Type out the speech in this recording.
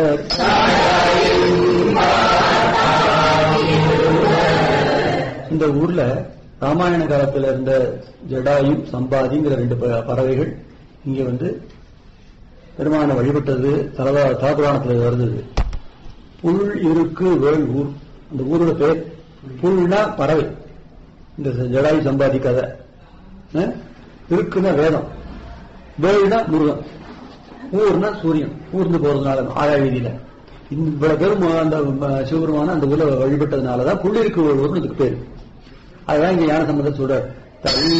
இந்த ஊர்ல ராமாயண காலத்துல இருந்த ஜடாயும் சம்பாதிங்கிற ரெண்டு ப- பறவைகள் இங்க வந்து பெருமான வழிபட்டது தலவா தலபுராணத்துல வருது புல் இருக்கு வேள் ஊர் அந்த ஊரோட பேர் புல்னா பறவை இந்த ஜடாயு சம்பாதி கதை அஹ்? இருக்குன்னா வேதம் வேள்னா முருகன் ஊர்னா சூரியன் ஊர்ந்து போறதுனால ஆழா வீதியில இவ்வளவு பேரும் அந்த ம- சிவபெருமான அந்த ஊர்ல வழிபட்டதுனாலதான் புள்ளிருக்கு ஊர்னு இதுக்கு பேரு அதுதான் இங்க ஞான சம்பந்தம் சொல்ற